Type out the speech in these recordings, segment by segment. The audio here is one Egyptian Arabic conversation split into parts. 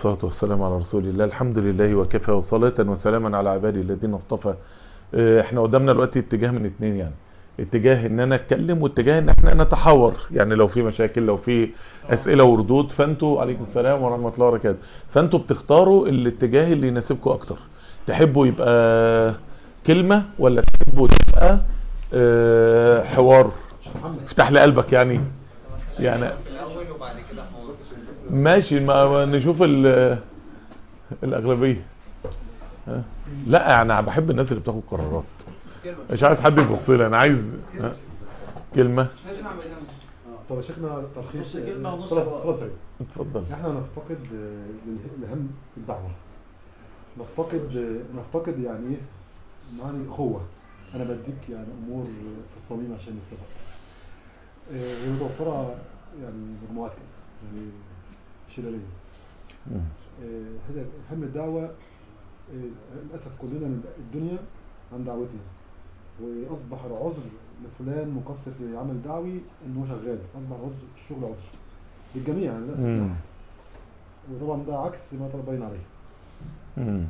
والصلاة والسلام على رسول الله الحمد لله وكفى وصلاة وسلاما على عبادي الذين اصطفى اه، احنا قدامنا دلوقتي اتجاه من اتنين يعني اتجاه ان انا اتكلم واتجاه ان احنا نتحاور يعني لو في مشاكل لو في اسئلة وردود فانتوا عليكم السلام ورحمة الله وبركاته فانتوا بتختاروا الاتجاه اللي يناسبكم اكتر تحبوا يبقى كلمة ولا تحبوا تبقى اه، حوار افتح لي قلبك يعني يعني الاول وبعد كده حوار ماشي ما ما نشوف ال الأغلبية ها؟ لا انا بحب الناس اللي بتاخد قرارات مش عايز حد يبص لي انا عايز ها؟ كلمة طب يا شيخنا تلخيص نص كلمة ونص خلاص حوار. خلاص يا اتفضل احنا نفتقد آه، الهم الدعوة نفتقد آه، نفتقد يعني ايه معنى اخوة انا بديك يعني امور في الصميم عشان نستفاد آه، هي متوفرة يعني مجموعات كده يعني شلالية مم. آه، هذا هم الدعوة آه، للأسف كلنا من الدنيا عن دعوتنا وأصبح العذر لفلان مقصر في عمل دعوي إنه شغال أصبح عذر الشغل عذر للجميع يعني للأسف مم. يعني. وطبعا ده عكس ما تربينا عليه مم.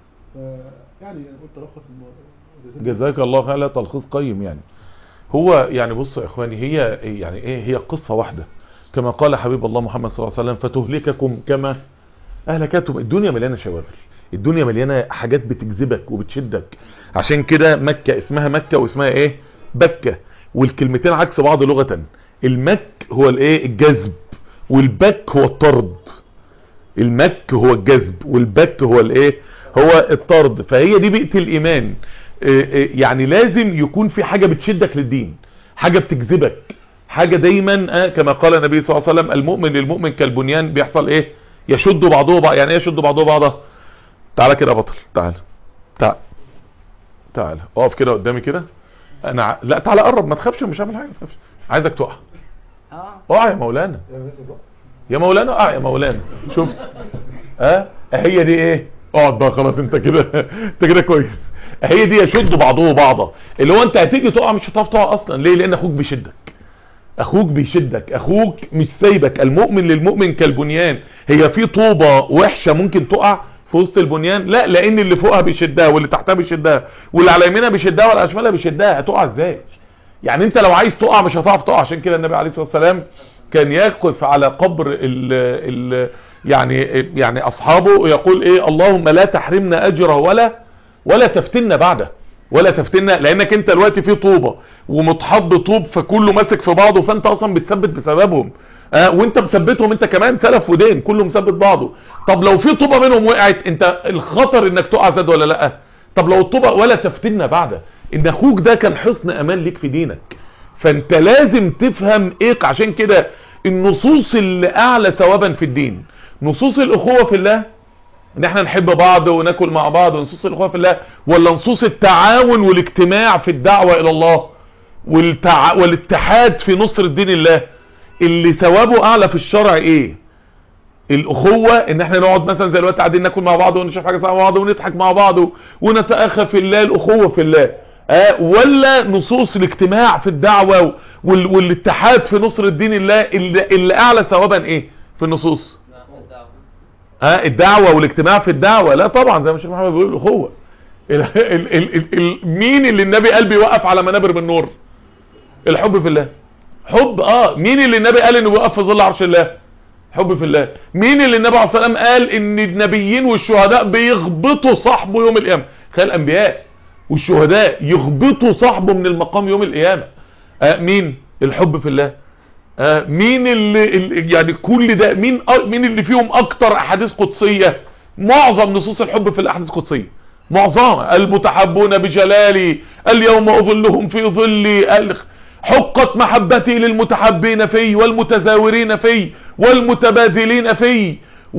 فيعني قلت ألخص الم- جزاك الله خير تلخيص قيم يعني هو يعني بصوا يا اخواني هي يعني ايه هي قصة واحدة كما قال حبيب الله محمد صلى الله عليه وسلم فتهلككم كما اهلكتهم الدنيا مليانة شواغل الدنيا مليانة حاجات بتجذبك وبتشدك عشان كده مكة اسمها مكة واسمها ايه بكة والكلمتين عكس بعض لغة المك هو الايه الجذب والبك هو الطرد المك هو الجذب والبك هو الايه هو الطرد فهي دي بيئة الايمان إيه إيه يعني لازم يكون في حاجة بتشدك للدين حاجة بتجذبك حاجة دايما آه، كما قال النبي صلى الله عليه وسلم المؤمن للمؤمن كالبنيان بيحصل ايه يشد بعضه بعض يعني ايه يشد بعضه بعضه تعالى كده يا بطل تعالى تعال تعالى اقف كده قدامي كده انا ع... لا تعالى قرب ما تخافش مش هعمل حاجه ما تخافش عايزك تقع اه اقع يا مولانا يا ناس بقى. يا مولانا اقع يا مولانا شفت ها هي دي ايه اقعد بقى خلاص انت كده انت كده كويس هي دي يشد بعضه بعضا اللي هو انت هتيجي تقع مش هتعرف تقع اصلا ليه لان اخوك بيشدك اخوك بيشدك اخوك مش سايبك المؤمن للمؤمن كالبنيان هي في طوبة وحشة ممكن تقع في وسط البنيان لا لان اللي فوقها بيشدها واللي تحتها بيشدها واللي على يمينها بيشدها واللي على شمالها بيشدها هتقع ازاي يعني انت لو عايز تقع مش هتعرف تقع عشان كده النبي عليه الصلاة والسلام كان يقف على قبر ال ال يعني يعني اصحابه يقول ايه اللهم لا تحرمنا اجره ولا ولا تفتنا بعده ولا تفتنا لانك انت دلوقتي في طوبة ومتحض طوب فكله ماسك في بعضه فانت اصلا بتثبت بسببهم آه وانت مثبتهم انت كمان سلف ودين كله مثبت بعضه طب لو في طوبة منهم وقعت انت الخطر انك تقع زاد ولا لا طب لو الطوبة ولا تفتنا بعده ان اخوك ده كان حصن امان ليك في دينك فانت لازم تفهم ايه عشان كده النصوص اللي اعلى ثوابا في الدين نصوص الاخوة في الله ان احنا نحب بعض وناكل مع بعض ونصوص الاخوة في الله ولا نصوص التعاون والاجتماع في الدعوة الى الله والتع... والاتحاد في نصر دين الله اللي ثوابه اعلى في الشرع ايه الاخوة ان احنا نقعد مثلا زي الوقت قاعدين ناكل مع بعض ونشوف حاجة مع بعض ونضحك مع بعض ونتأخى في الله الاخوة في الله آه ولا نصوص الاجتماع في الدعوة وال... والاتحاد في نصر الدين الله اللي, اللي اعلى ثوابا ايه في النصوص لا الدعوة ها الدعوة والاجتماع في الدعوة لا طبعا زي ما الشيخ محمد بيقول الاخوة ال ال ال ال ال مين اللي النبي قال بيوقف على منابر من نور الحب في الله حب اه مين اللي النبي قال انه بيوقف في ظل عرش الله حب في الله مين اللي النبي عليه الصلاه والسلام قال ان النبيين والشهداء بيغبطوا صاحبه يوم القيامه خلال الانبياء والشهداء يغبطوا صاحبه من المقام يوم القيامه آه مين الحب في الله آه مين اللي, اللي يعني كل ده مين أ- مين اللي فيهم اكتر احاديث قدسيه معظم نصوص الحب في الاحاديث القدسيه معظمها المتحبون بجلالي اليوم اظلهم في ظلي ال- حقت محبتي للمتحبين في والمتزاورين في والمتبادلين في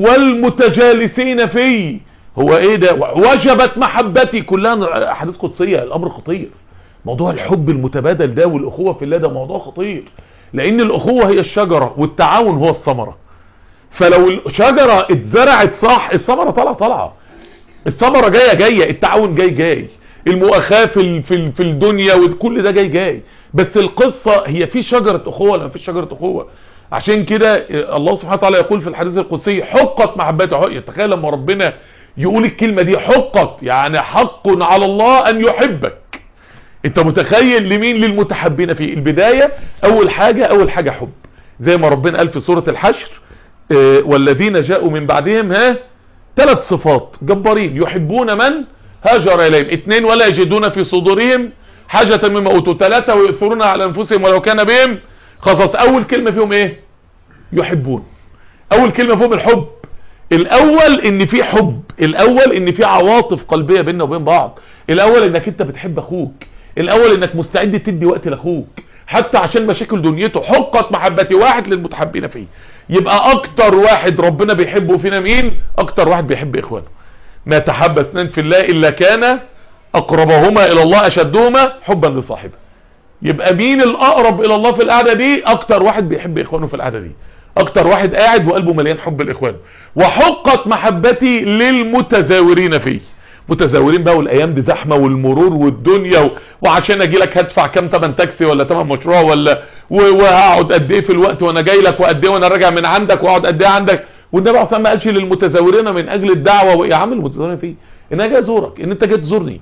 والمتجالسين في هو ايه ده وجبت محبتي كلها احاديث قدسيه الامر خطير موضوع الحب المتبادل ده والاخوه في الله ده موضوع خطير لان الاخوه هي الشجره والتعاون هو الثمره فلو الشجره اتزرعت صح الثمره طالعه طالعه الثمره جايه جايه التعاون جاي جاي المؤاخاه في ال- في ال- في الدنيا وكل ده جاي جاي بس القصه هي في شجره اخوه ولا ما فيش شجره اخوه عشان كده الله سبحانه وتعالى يقول في الحديث القدسي حقت محبته تخيل لما ربنا يقول الكلمة دي حقت يعني حق على الله ان يحبك انت متخيل لمين للمتحبين فيه البداية اول حاجة اول حاجة حب زي ما ربنا قال في سورة الحشر اه والذين جاءوا من بعدهم ها ثلاث صفات جبارين يحبون من هاجر اليهم اثنين ولا يجدون في صدورهم حاجة مما اوتوا ثلاثة ويؤثرون على انفسهم ولو كان بهم خصص اول كلمة فيهم ايه يحبون اول كلمة فيهم الحب الاول ان في حب الاول ان في عواطف قلبية بيننا وبين بعض الاول انك انت بتحب اخوك الاول انك مستعد تدي وقت لاخوك حتى عشان مشاكل دنيته حقت محبتي واحد للمتحبين فيه يبقى اكتر واحد ربنا بيحبه فينا مين اكتر واحد بيحب اخوانه ما تحب اثنان في الله الا كان اقربهما الى الله اشدهما حبا لصاحبه يبقى مين الاقرب الى الله في القعده دي اكتر واحد بيحب اخوانه في القعده دي اكتر واحد قاعد وقلبه مليان حب لاخوانه وحقت محبتي للمتزاورين فيه متزاورين بقى والايام دي زحمه والمرور والدنيا و... وعشان اجي لك هدفع كام تمن تاكسي ولا تمن مشروع ولا و... وهقعد قد ايه في الوقت وانا جاي لك وقد ايه وانا راجع من عندك واقعد قد ايه عندك والنبي اصلا ما قالش للمتزاورين من اجل الدعوه يا عم المتزاورين فيه ان انا جاي ازورك ان انت جاي تزورني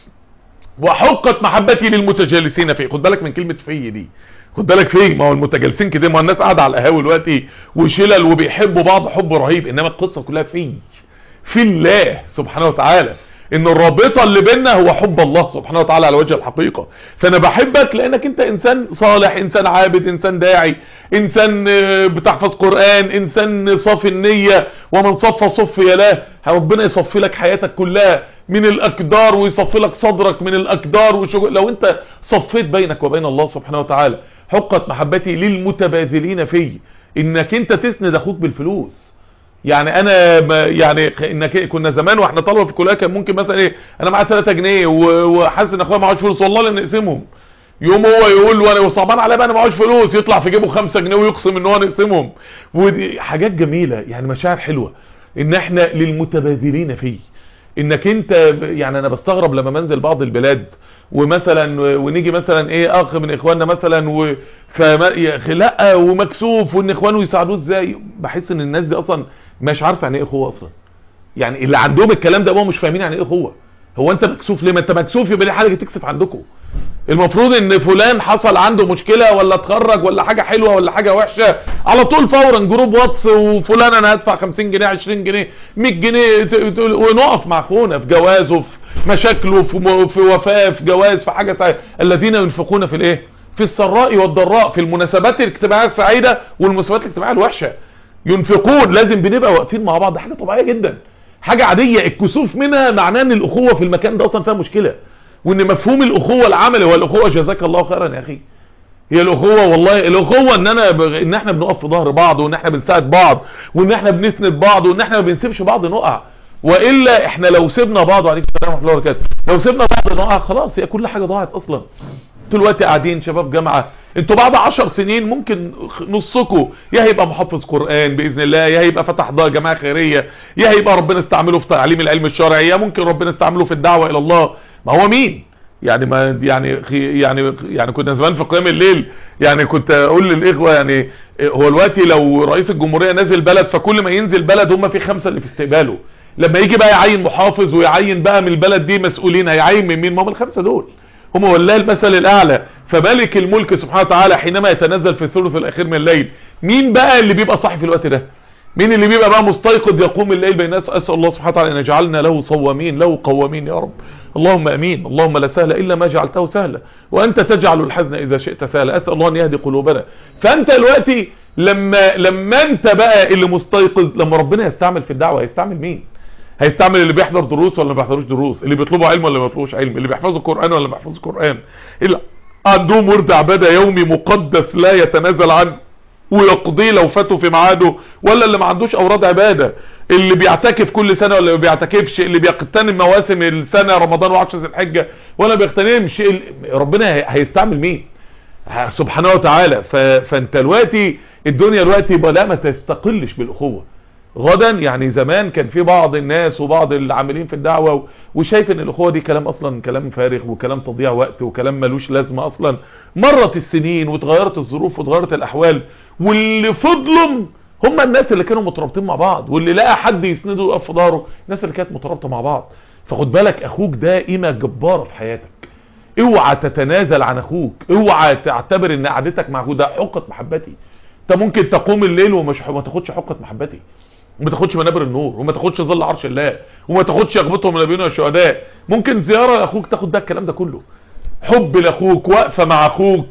وحقت محبتي للمتجالسين فيه خد بالك من كلمه في دي خد بالك فيه ما هو المتجالسين كده ما الناس قاعده على القهاوي دلوقتي وشلل وبيحبوا بعض حب رهيب انما القصه كلها في في الله سبحانه وتعالى ان الرابطة اللي بيننا هو حب الله سبحانه وتعالى على وجه الحقيقة فانا بحبك لانك انت انسان صالح انسان عابد انسان داعي انسان بتحفظ قرآن انسان صافي النية ومن صفى صفي له ربنا يصفي لك حياتك كلها من الاقدار ويصفي لك صدرك من الاقدار وشغل لو انت صفيت بينك وبين الله سبحانه وتعالى حقت محبتي للمتباذلين فيه انك انت تسند اخوك بالفلوس يعني انا يعني انك كنا زمان واحنا طلبه في الكليه كان ممكن مثلا ايه انا معايا 3 جنيه وحاسس ان اخويا معهوش فلوس والله لا نقسمهم يوم هو يقول وانا صعبان عليا بقى انا معهوش فلوس يطلع في جيبه 5 جنيه ويقسم ان هو نقسمهم ودي حاجات جميله يعني مشاعر حلوه ان احنا للمتبادلين فيه انك انت يعني انا بستغرب لما منزل بعض البلاد ومثلا ونيجي مثلا ايه اخ من اخواننا مثلا و فما لا ومكسوف وان اخوانه يساعدوه ازاي بحس ان الناس دي اصلا مش عارفه يعني ايه اخوه اصلا يعني اللي عندهم الكلام ده هم مش فاهمين يعني ايه اخوه هو انت مكسوف ليه ما انت مكسوف يبقى ليه حاجه تكسف عندكم المفروض ان فلان حصل عنده مشكله ولا اتخرج ولا حاجه حلوه ولا حاجه وحشه على طول فورا جروب واتس وفلان انا هدفع 50 جنيه 20 جنيه 100 جنيه ونقف مع اخونا في جوازه في مشاكله في, في وفاه في جواز في حاجه سعيدة. الذين ينفقون في الايه في السراء والضراء في المناسبات الاجتماعيه السعيده والمناسبات الاجتماعيه الوحشه ينفقون لازم بنبقى واقفين مع بعض حاجه طبيعيه جدا حاجه عاديه الكسوف منها معناه ان الاخوه في المكان ده اصلا فيها مشكله وان مفهوم الاخوه العملي هو الاخوه جزاك الله خيرا يا اخي هي الاخوه والله الاخوه ان انا ب... ان احنا بنقف في ظهر بعض وان احنا بنساعد بعض وان احنا بنسند بعض وان احنا ما بنسيبش بعض نقع والا احنا لو سيبنا بعض وعليكم السلام ورحمه الله وبركاته لو سيبنا بعض نقع خلاص هي كل حاجه ضاعت اصلا انتوا دلوقتي قاعدين شباب جامعه انتوا بعد عشر سنين ممكن نصكم يا هيبقى محفظ قرآن بإذن الله يا هيبقى فتح ضاء جماعة خيرية يا هيبقى ربنا استعمله في تعليم العلم الشرعي يا ممكن ربنا استعمله في الدعوة إلى الله ما هو مين يعني ما يعني يعني يعني كنا زمان في قيام الليل يعني كنت اقول للاخوه يعني هو دلوقتي لو رئيس الجمهوريه نازل بلد فكل ما ينزل بلد هم في خمسه اللي في استقباله لما يجي بقى يعين محافظ ويعين بقى من البلد دي مسؤولين هيعين من مين ما هم الخمسه دول هم والله المثل الاعلى فملك الملك سبحانه وتعالى حينما يتنزل في الثلث الاخير من الليل مين بقى اللي بيبقى صاحي في الوقت ده مين اللي بيبقى بقى مستيقظ يقوم الليل بين الناس اسال الله سبحانه وتعالى ان يجعلنا له صوامين له قوامين يا رب اللهم امين اللهم لا سهل الا ما جعلته سهلا وانت تجعل الحزن اذا شئت سهلا اسال الله ان يهدي قلوبنا فانت دلوقتي لما لما انت بقى اللي مستيقظ لما ربنا يستعمل في الدعوه هيستعمل مين هيستعمل اللي بيحضر دروس ولا ما بيحضروش دروس اللي بيطلبوا علم ولا ما بيطلبوش علم اللي بيحفظوا قران ولا ما بيحفظوش قران اللي عندهم ورد عباده يومي مقدس لا يتنازل عنه ويقضيه لو فاته في ميعاده ولا اللي ما عندوش اوراد عباده اللي بيعتكف كل سنه ولا ما بيعتكفش اللي بيغتنم مواسم السنه رمضان وعشر ذي الحجه ولا بيغتنمش ربنا هيستعمل مين سبحانه وتعالى فانت دلوقتي الدنيا دلوقتي يبقى لا ما تستقلش بالاخوه غدا يعني زمان كان في بعض الناس وبعض العاملين في الدعوة وشايف ان الاخوة دي كلام اصلا كلام فارغ وكلام تضييع وقت وكلام ملوش لازمة اصلا مرت السنين وتغيرت الظروف وتغيرت الاحوال واللي فضلوا هم الناس اللي كانوا مترابطين مع بعض واللي لقى حد يسنده ويقف في ظهره الناس اللي كانت مترابطه مع بعض فخد بالك اخوك ده قيمه جباره في حياتك اوعى تتنازل عن اخوك اوعى تعتبر ان قعدتك مع اخوك ده حقه محبتي انت ممكن تقوم الليل ومش ما تاخدش حقه محبتي وما تاخدش منابر النور وما تاخدش ظل عرش الله وما تاخدش يغبطهم النبيين والشهداء ممكن زياره لاخوك تاخد ده الكلام ده كله حب لاخوك واقفه مع اخوك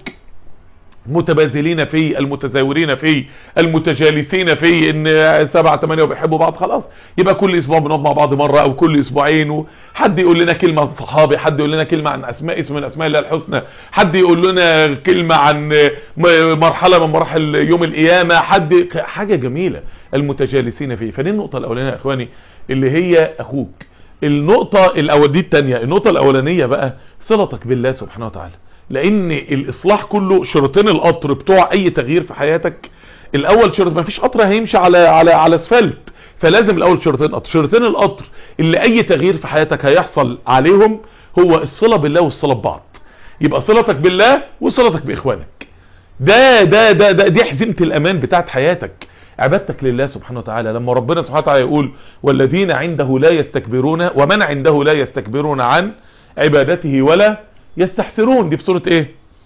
متبادلين فيه المتزاورين فيه المتجالسين فيه ان سبعة تمانية وبيحبوا بعض خلاص يبقى كل اسبوع بنقعد مع بعض مرة او كل اسبوعين حد يقول لنا كلمة عن صحابي حد يقول لنا كلمة عن اسماء اسم من اسماء الله الحسنى حد يقول لنا كلمة عن م- مرحلة من مراحل يوم القيامة حد حاجة جميلة المتجالسين فيه فدي النقطة الاولانية يا اخواني اللي هي اخوك النقطة الاول دي التانية النقطة الاولانية بقى صلتك بالله سبحانه وتعالى لان الاصلاح كله شريطين القطر بتوع اي تغيير في حياتك الاول شرط ما فيش قطر هيمشي على على على اسفلت فلازم الاول شريطين قطر شريطين القطر اللي اي تغيير في حياتك هيحصل عليهم هو الصله بالله والصله ببعض يبقى صلتك بالله وصلتك باخوانك ده ده ده, ده دي حزمه الامان بتاعت حياتك عبادتك لله سبحانه وتعالى لما ربنا سبحانه وتعالى يقول والذين عنده لا يستكبرون ومن عنده لا يستكبرون عن عبادته ولا يستحسرون دي في سورة ايه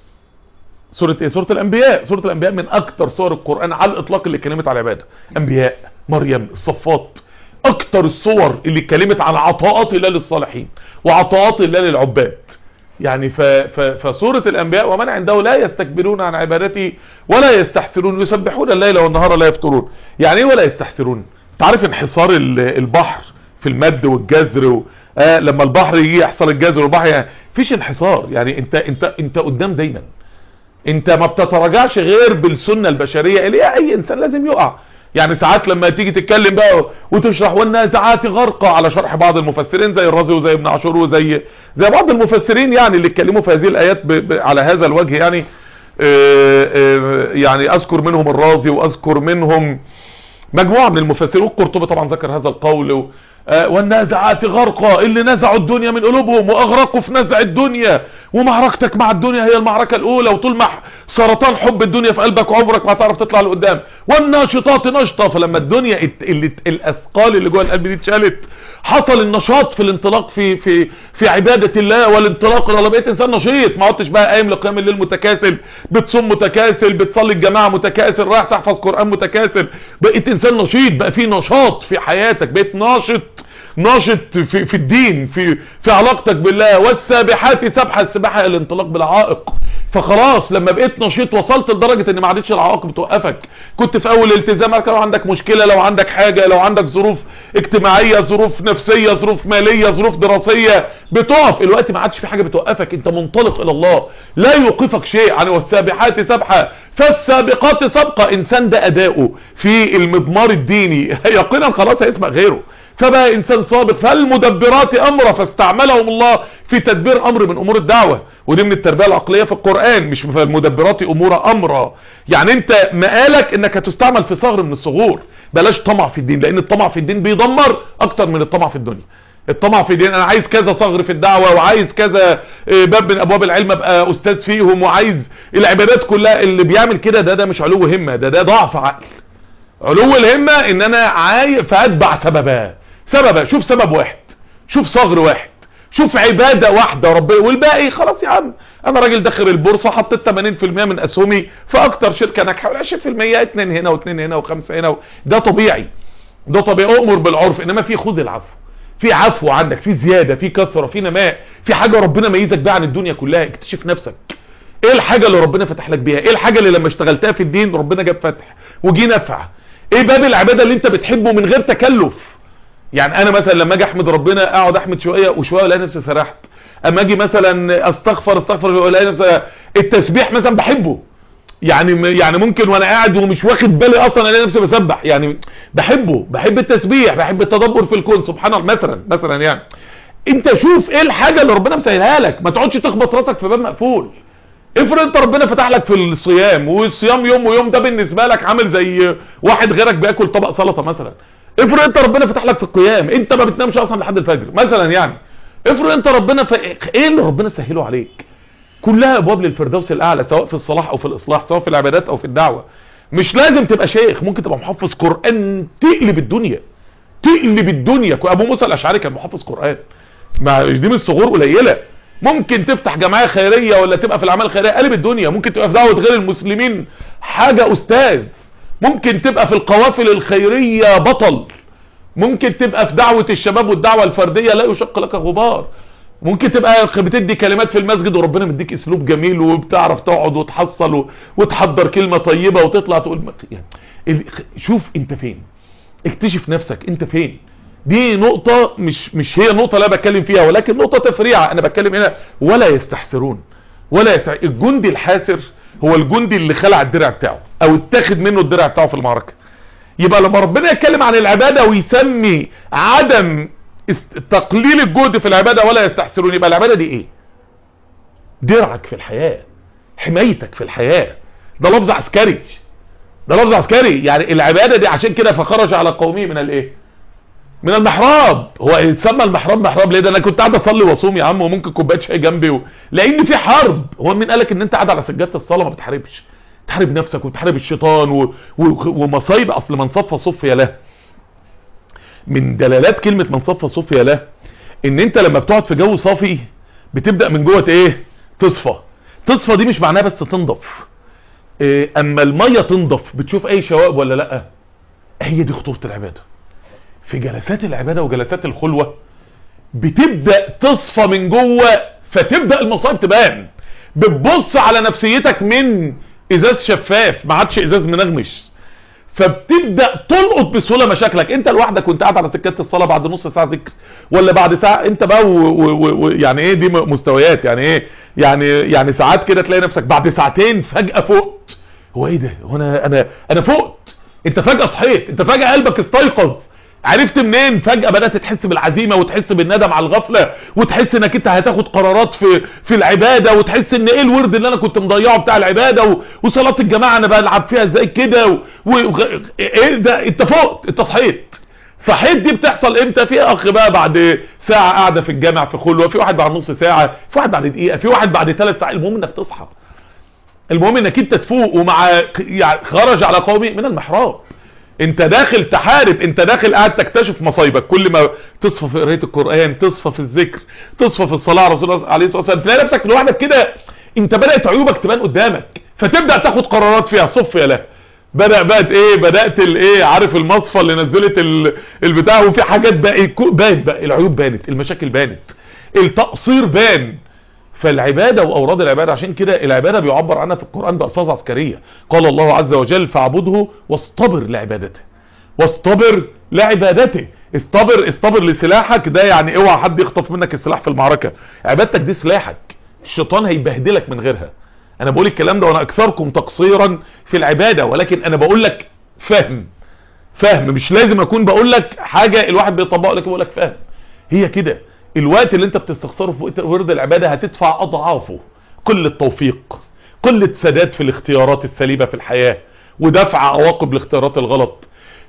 سورة ايه سورة الانبياء سورة الانبياء من اكتر سور القرآن على الاطلاق اللي اتكلمت على العبادة انبياء مريم الصفات اكتر الصور اللي اتكلمت عن عطاءات الله للصالحين وعطاءات الله للعباد يعني ف ف فسورة الانبياء ومن عنده لا يستكبرون عن عبادته ولا يستحسرون يسبحون الليل والنهار لا يفترون يعني ايه ولا يستحسرون تعرف انحصار ال- البحر في المد والجزر و... آه لما البحر يجي يحصل الجزر والبحر يعني فيش انحصار يعني انت انت انت قدام دايما انت ما بتتراجعش غير بالسنة البشرية اللي هي اي انسان لازم يقع يعني ساعات لما تيجي تتكلم بقى وتشرح والنازعات غرقة على شرح بعض المفسرين زي الرازي وزي ابن عاشور وزي زي بعض المفسرين يعني اللي اتكلموا في هذه الايات ب ب على هذا الوجه يعني آه آه يعني اذكر منهم الرازي واذكر منهم مجموعة من المفسرين والقرطبي طبعا ذكر هذا القول و... آه والنازعات غرقا اللي نزعوا الدنيا من قلوبهم واغرقوا في نزع الدنيا ومعركتك مع الدنيا هي المعركة الاولى وطول ما سرطان حب الدنيا في قلبك عمرك ما تعرف تطلع لقدام والناشطات نشطة فلما الدنيا ات... اللي... الاثقال اللي جوه القلب دي اتشالت حصل النشاط في الانطلاق في في في عبادة الله والانطلاق الى الله بقيت انسان نشيط ما عدتش بقى قايم لقيام الليل متكاسل بتصوم متكاسل بتصلي الجماعة متكاسل رايح تحفظ قرآن متكاسل بقيت انسان نشيط بقى في نشاط في حياتك بقيت ناشط ناشط في, في الدين في في علاقتك بالله والسابحات سبحة السباحة الانطلاق بالعائق فخلاص لما بقيت نشيط وصلت لدرجة ان ما عادتش العوائق بتوقفك كنت في اول التزامك لو عندك مشكلة لو عندك حاجة لو عندك ظروف اجتماعية ظروف نفسية ظروف مالية ظروف دراسية بتقف الوقت ما عادش في حاجة بتوقفك انت منطلق الى الله لا يوقفك شيء يعني والسابحات سبحة فالسابقات سبقة انسان ده اداؤه في المضمار الديني يقينا خلاص هيسمع غيره فبقى انسان سابق فالمدبرات امره فاستعملهم الله في تدبير امر من امور الدعوة ودي من التربية العقلية في القرآن مش في المدبرات امور امرا يعني انت مقالك انك هتستعمل في صغر من الصغور بلاش طمع في الدين لان الطمع في الدين بيدمر اكتر من الطمع في الدنيا الطمع في الدين انا عايز كذا صغر في الدعوة وعايز كذا باب من ابواب العلم ابقى استاذ فيهم وعايز العبادات كلها اللي بيعمل كده ده ده مش علو همة ده ده ضعف عقل علو الهمة ان انا عايز فاتبع سببا سببا شوف سبب واحد شوف صغر واحد شوف عبادة واحدة ربنا والباقي خلاص يا عم انا راجل داخل البورصة حطيت 80% من اسهمي في اكتر شركة ناجحة ولا 20% اتنين هنا واتنين هنا وخمسة هنا و... ده طبيعي ده طبيعي اؤمر بالعرف انما في خذ العفو في عفو عندك في زيادة في كثرة في نماء في حاجة ربنا ميزك بيها عن الدنيا كلها اكتشف نفسك ايه الحاجة اللي ربنا فتح لك بيها ايه الحاجة اللي لما اشتغلتها في الدين ربنا جاب فتح وجي نفع ايه باب العبادة اللي انت بتحبه من غير تكلف يعني انا مثلا لما اجي احمد ربنا اقعد احمد شويه وشويه الاقي نفسي سرحت اما اجي مثلا استغفر استغفر الاقي نفسي التسبيح مثلا بحبه يعني يعني ممكن وانا قاعد ومش واخد بالي اصلا الاقي نفسي بسبح يعني بحبه بحب التسبيح بحب التدبر في الكون سبحان الله مثلا مثلا يعني انت شوف ايه الحاجه اللي ربنا مسهلها لك ما تقعدش تخبط راسك في باب مقفول افرض انت ربنا فتح لك في الصيام والصيام يوم ويوم ده بالنسبه لك عامل زي واحد غيرك بياكل طبق سلطه مثلا افرض انت ربنا فتح لك في القيام انت ما بتنامش اصلا لحد الفجر مثلا يعني افرض انت ربنا ف... ايه اللي ربنا سهله عليك كلها ابواب للفردوس الاعلى سواء في الصلاح او في الاصلاح سواء في العبادات او في الدعوه مش لازم تبقى شيخ ممكن تبقى محفظ قرآن تقلب الدنيا تقلب الدنيا ابو موسى الاشعري كان محافظ قرآن ما دي من الصغور قليلة ممكن تفتح جمعية خيرية ولا تبقى في الاعمال الخيرية قلب الدنيا ممكن تبقى في دعوة غير المسلمين حاجة استاذ ممكن تبقى في القوافل الخيرية بطل ممكن تبقى في دعوة الشباب والدعوة الفردية لا يشق لك غبار ممكن تبقى بتدي كلمات في المسجد وربنا مديك اسلوب جميل وبتعرف تقعد وتحصل و- وتحضر كلمة طيبة وتطلع تقول ما- يعني ال- شوف انت فين اكتشف نفسك انت فين دي نقطة مش مش هي النقطة اللي انا بتكلم فيها ولكن نقطة تفريعة انا بتكلم هنا ولا يستحسرون ولا يستح... الجندي الحاسر هو الجندي اللي خلع الدرع بتاعه او اتاخد منه الدرع بتاعه في المعركة يبقى لما ربنا يتكلم عن العبادة ويسمي عدم است- تقليل الجهد في العبادة ولا يستحسرون يبقى العبادة دي ايه درعك في الحياة حمايتك في الحياة ده لفظ عسكري ده لفظ عسكري يعني العبادة دي عشان كده فخرج على قومه من الايه من المحراب هو يتسمى المحراب محراب ليه ده انا كنت قاعد اصلي واصوم يا عم وممكن كوبايه شاي جنبي و... لان في حرب هو مين قالك ان انت قاعد على سجاده الصلاه ما بتحاربش تحارب نفسك وتحارب الشيطان و... و... ومصايب اصل من صف صفي له من دلالات كلمه من صف صفي له ان انت لما بتقعد في جو صافي بتبدا من جوه ايه تصفى تصفى دي مش معناها بس تنضف إيه اما الميه تنضف بتشوف اي شوائب ولا لا هي دي خطوره العباده في جلسات العبادة وجلسات الخلوة بتبدأ تصفى من جوه فتبدأ المصائب تبان بتبص على نفسيتك من ازاز شفاف ما عادش ازاز منغمش فبتبدأ تلقط بسهولة مشاكلك انت لوحدك وانت قاعد على سكات الصلاة بعد نص ساعة ذكر ولا بعد ساعة انت بقى و و و و يعني ايه دي مستويات يعني ايه يعني يعني ساعات كده تلاقي نفسك بعد ساعتين فجأة فقت هو ايه ده هو انا انا انا فقت انت فجأة صحيت انت فجأة قلبك استيقظ عرفت منين فجأة بدأت تحس بالعزيمة وتحس بالندم على الغفلة وتحس انك انت هتاخد قرارات في في العبادة وتحس ان ايه الورد اللي انا كنت مضيعه بتاع العبادة و... وصلاة الجماعة انا بلعب فيها ازاي كده و... و... ايه ده انت فقت انت صحيت صحيت دي بتحصل امتى في اخ بقى بعد ساعة قاعدة في الجامع في خلوة في واحد بعد نص ساعة في واحد بعد دقيقة في واحد بعد ثلاث ساعات المهم انك تصحى المهم انك انت تفوق ومع يعني خرج على قومي من المحراب انت داخل تحارب انت داخل قاعد تكتشف مصايبك كل ما تصفى في قرايه القران تصفى في الذكر تصفى في الصلاه على رسول الله عليه الصلاه والسلام تلاقي نفسك لوحدك كده انت بدات عيوبك تبان قدامك فتبدا تاخد قرارات فيها صف يا له بدا بقت ايه بدات الايه عارف المصفى اللي نزلت ال- البتاع وفي حاجات بقى بانت بقى العيوب بانت المشاكل بانت التقصير بان فالعبادة وأوراد العبادة عشان كده العبادة بيعبر عنها في القرآن بألفاظ عسكرية قال الله عز وجل فاعبده واصطبر لعبادته واصطبر لعبادته اصطبر اصطبر لسلاحك ده يعني اوعى حد يخطف منك السلاح في المعركة عبادتك دي سلاحك الشيطان هيبهدلك من غيرها انا بقول الكلام ده وانا اكثركم تقصيرا في العبادة ولكن انا بقول لك فهم فهم مش لازم اكون بقول لك حاجة الواحد بيطبق لك بقول لك فهم هي كده الوقت اللي انت بتستخسره في وقت- ورد العبادة هتدفع اضعافه قلة توفيق قلة سداد في الاختيارات السليمة في الحياة ودفع عواقب الاختيارات الغلط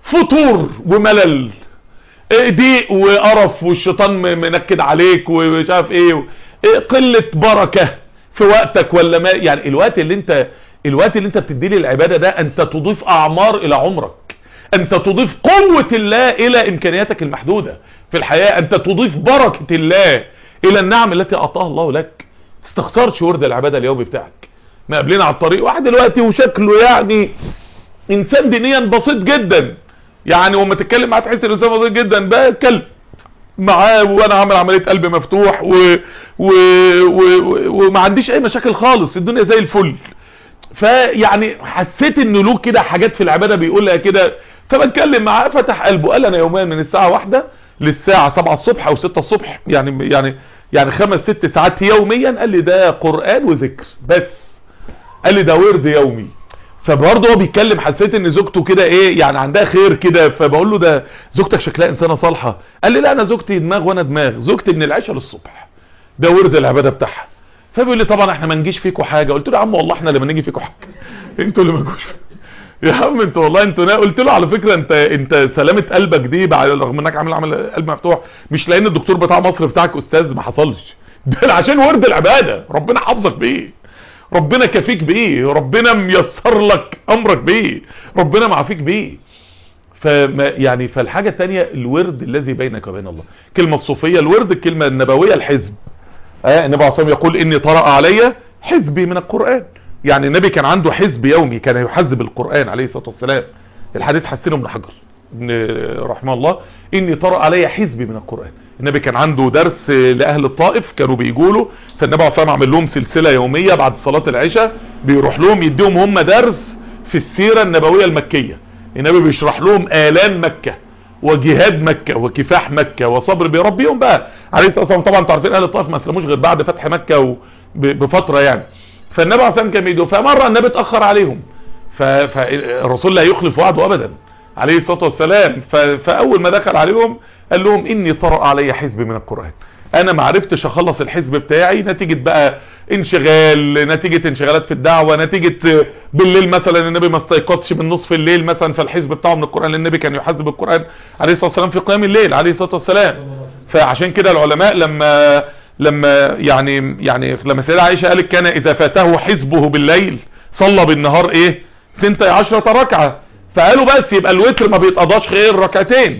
فتور وملل إيه ضيق وقرف والشيطان م- منكد عليك ومش عارف ايه و- إيه قلة بركة في وقتك ولا ما يعني الوقت اللي انت الوقت اللي انت بتدي لي العبادة ده انت تضيف اعمار الى عمرك انت تضيف قوة الله الى امكانياتك المحدودة في الحياة انت تضيف بركة الله الى النعم التي اعطاها الله لك استخسرش ورد العبادة اليومي بتاعك ما قابلين على الطريق واحد دلوقتي وشكله يعني انسان دينيا بسيط جدا يعني وما تتكلم معاه تحس الانسان بسيط جدا بتكلم معاه وانا عامل عمليه قلب مفتوح و... و... و... و... وما عنديش اي مشاكل خالص الدنيا زي الفل فيعني حسيت انه له كده حاجات في العباده بيقولها كده فبتكلم معاه فتح قلبه قال انا يوميا من الساعه واحدة للساعه 7 الصبح او 6 الصبح يعني يعني يعني خمس ست ساعات يوميا قال لي ده قران وذكر بس قال لي ده ورد يومي فبرضه هو بيتكلم حسيت ان زوجته كده ايه يعني عندها خير كده فبقول له ده زوجتك شكلها انسانه صالحه قال لي لا انا زوجتي دماغ وانا دماغ زوجتي من العشاء للصبح ده ورد العباده بتاعها فبيقول لي طبعا احنا ما نجيش فيكم حاجه قلت له يا عم والله احنا اللي ما نيجي فيكم حاجه انتوا اللي ما تجوش يا عم انت والله انتوا نا... قلت له على فكره انت انت سلامه قلبك دي بعد رغم انك عامل عمل قلب مفتوح مش لان الدكتور بتاع مصر بتاعك استاذ ما حصلش ده عشان ورد العباده ربنا حافظك بيه ربنا كفيك بايه ربنا ميسر لك امرك بايه ربنا معافيك بايه فما يعني فالحاجة الثانية الورد الذي بينك وبين الله كلمة الصوفية الورد الكلمة النبوية الحزب آه النبي عليه الصلاة يقول اني طرأ علي حزبي من القرآن يعني النبي كان عنده حزب يومي كان يحزب القرآن عليه الصلاة والسلام الحديث حسنه ابن حجر رحمه الله اني طرأ علي حزبي من القرآن النبي كان عنده درس لأهل الطائف كانوا بيقولوا فالنبي عليه الصلاة عمل لهم سلسلة يومية بعد صلاة العشاء بيروح لهم يديهم هم درس في السيرة النبوية المكية النبي بيشرح لهم آلام مكة وجهاد مكة وكفاح مكة وصبر بيربيهم بقى عليه الصلاة والسلام طبعا تعرفين اهل الطائف ما اسلموش غير بعد فتح مكة بفترة يعني فالنبي عليه الصلاة كان بيدوا فمرة النبي اتأخر عليهم فالرسول لا يخلف وعده ابدا عليه الصلاة والسلام فاول ما دخل عليهم قال لهم اني طرأ علي حزب من القرآن انا ما عرفتش اخلص الحزب بتاعي نتيجة بقى انشغال نتيجة انشغالات في الدعوة نتيجة بالليل مثلا النبي ما استيقظش من نصف الليل مثلا فالحزب بتاعه من القرآن لان النبي كان يحزب القرآن عليه الصلاة والسلام في قيام الليل عليه الصلاة والسلام فعشان كده العلماء لما لما يعني يعني لما سيدة عائشة قالت كان اذا فاته حزبه بالليل صلى بالنهار ايه سنتي عشرة ركعة فقالوا بس يبقى الوتر ما بيتقضاش غير ركعتين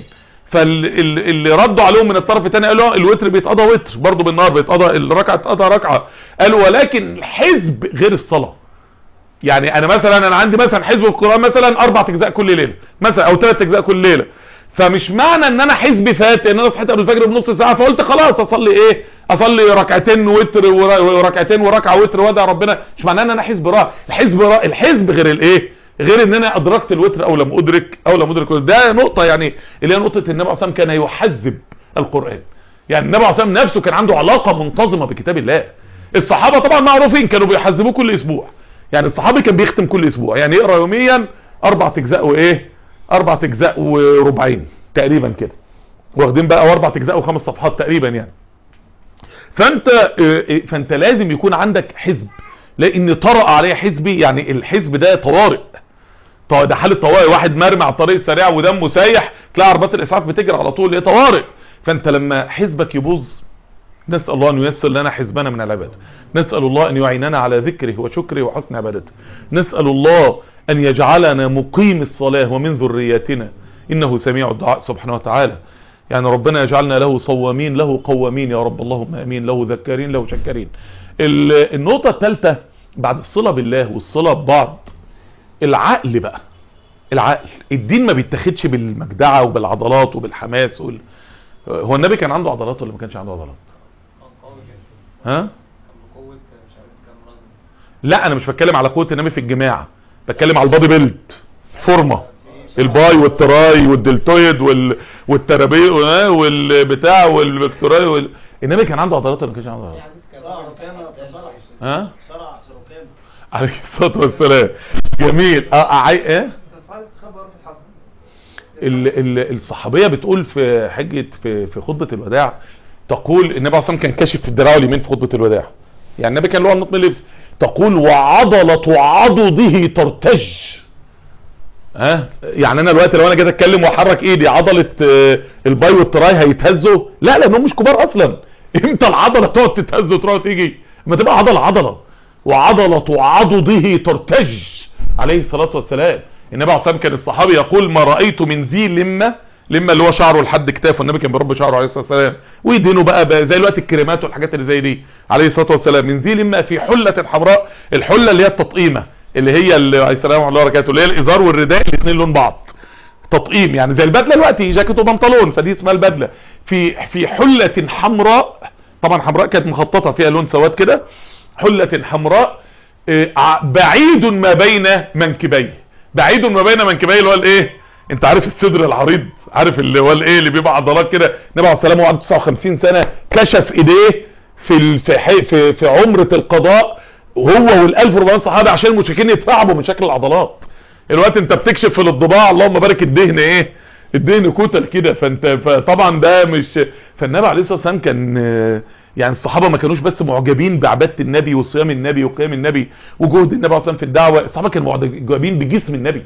فاللي ردوا عليهم من الطرف الثاني قالوا الوتر بيتقضى وتر برضه بالنهار بيتقضى الركعه تتقضى ركعه قالوا ولكن الحزب غير الصلاه يعني انا مثلا انا عندي مثلا حزب القران مثلا اربع اجزاء كل ليله مثلا او ثلاث اجزاء كل ليله فمش معنى ان انا حزبي فات ان انا صحيت قبل الفجر بنص ساعه فقلت خلاص اصلي ايه اصلي ركعتين وتر وركعتين وركعه وتر وادعي ربنا مش معناه ان انا حزب راء الحزب راء الحزب غير الايه غير ان انا ادركت الوتر او لم ادرك او لم ادرك ده نقطة يعني اللي هي نقطة النبي عليه الصلاة كان يحزب القرآن يعني النبي عليه الصلاة نفسه كان عنده علاقة منتظمة بكتاب الله الصحابة طبعا معروفين كانوا بيحزبوه كل اسبوع يعني الصحابي كان بيختم كل اسبوع يعني يقرأ يوميا اربع اجزاء وايه اربع اجزاء وربعين تقريبا كده واخدين بقى اربع اجزاء وخمس صفحات تقريبا يعني فانت فانت لازم يكون عندك حزب لان طرأ عليه حزبي يعني الحزب ده طوارئ ده حالة طوارئ واحد مرمي على الطريق السريع ودمه سايح تلاقي عربات الاسعاف بتجري على طول ايه طوارئ فانت لما حزبك يبوظ نسأل الله ان ييسر لنا حزبنا من العبادة نسأل الله ان يعيننا على ذكره وشكره وحسن عبادته نسأل الله ان يجعلنا مقيم الصلاة ومن ذرياتنا انه سميع الدعاء سبحانه وتعالى يعني ربنا يجعلنا له صوامين له قوامين يا رب اللهم امين له ذكارين له شكارين النقطة الثالثة بعد الصلة بالله والصلة ببعض العقل بقى العقل الدين ما بيتاخدش بالمجدعة وبالعضلات وبالحماس وال... هو النبي كان عنده عضلات ولا ما كانش عنده عضلات ها بقوة مش عارف كام رجل لا انا مش بتكلم على قوة النبي في الجماعة بتكلم على البادي بيلد فورمة الباي والتراي والدلتويد وال... والترابي والبتاع والفكتوراي وال... النبي كان عنده عضلات ولا ما كانش عنده عضلات ها شرع شركان عليه الصلاة والسلام جميل اه عاي... ايه ال... ال... الصحابية بتقول في حجة في, في خطبة الوداع تقول النبي عليه الصلاة والسلام كان كاشف في الدراع اليمين في خطبة الوداع يعني النبي كان له النطق من اللبس تقول وعضلة عضده ترتج ها أه؟ يعني انا دلوقتي لو انا جيت اتكلم واحرك ايدي عضلة آه الباي والتراي هيتهزوا لا لانهم مش كبار اصلا امتى العضلة تقعد تتهز وتروح وتيجي ما تبقى عضلة عضلة وعضلة عضده ترتج عليه الصلاة والسلام النبي عليه الصلاة كان الصحابي يقول ما رأيت من ذي لمة لما اللي هو شعره لحد كتافه النبي كان بيربي شعره عليه الصلاة والسلام ويدينه بقى, بقى زي الوقت الكريمات والحاجات اللي زي دي عليه الصلاة والسلام من ذي لمة في حلة حمراء الحلة اللي هي التطقيمة اللي هي اللي عليه السلام ورحمه الله وبركاته اللي هي الازار والرداء الاثنين لون بعض تطقيم يعني زي البدله دلوقتي جاكيت وبنطلون فدي اسمها البدله في في حله حمراء طبعا حمراء كانت مخططه فيها لون سواد كده حله حمراء بعيد ما بين منكبيه بعيد ما بين منكبيه اللي هو الايه انت عارف الصدر العريض عارف اللي هو الايه اللي بيبقى عضلات كده النبي عليه السلام وعنده 59 سنه كشف ايديه في في في, في عمره القضاء وهو والالف وربعين صحابي عشان المشركين يترعبوا من شكل العضلات الوقت انت بتكشف في الضباع اللهم بارك الدهن ايه الدهن كتل كده فانت فطبعا ده مش فالنبي عليه الصلاه والسلام كان يعني الصحابه ما كانوش بس معجبين بعباده النبي وصيام النبي وقيام النبي وجهد النبي عليه الصلاه في الدعوه الصحابه كانوا معجبين بجسم النبي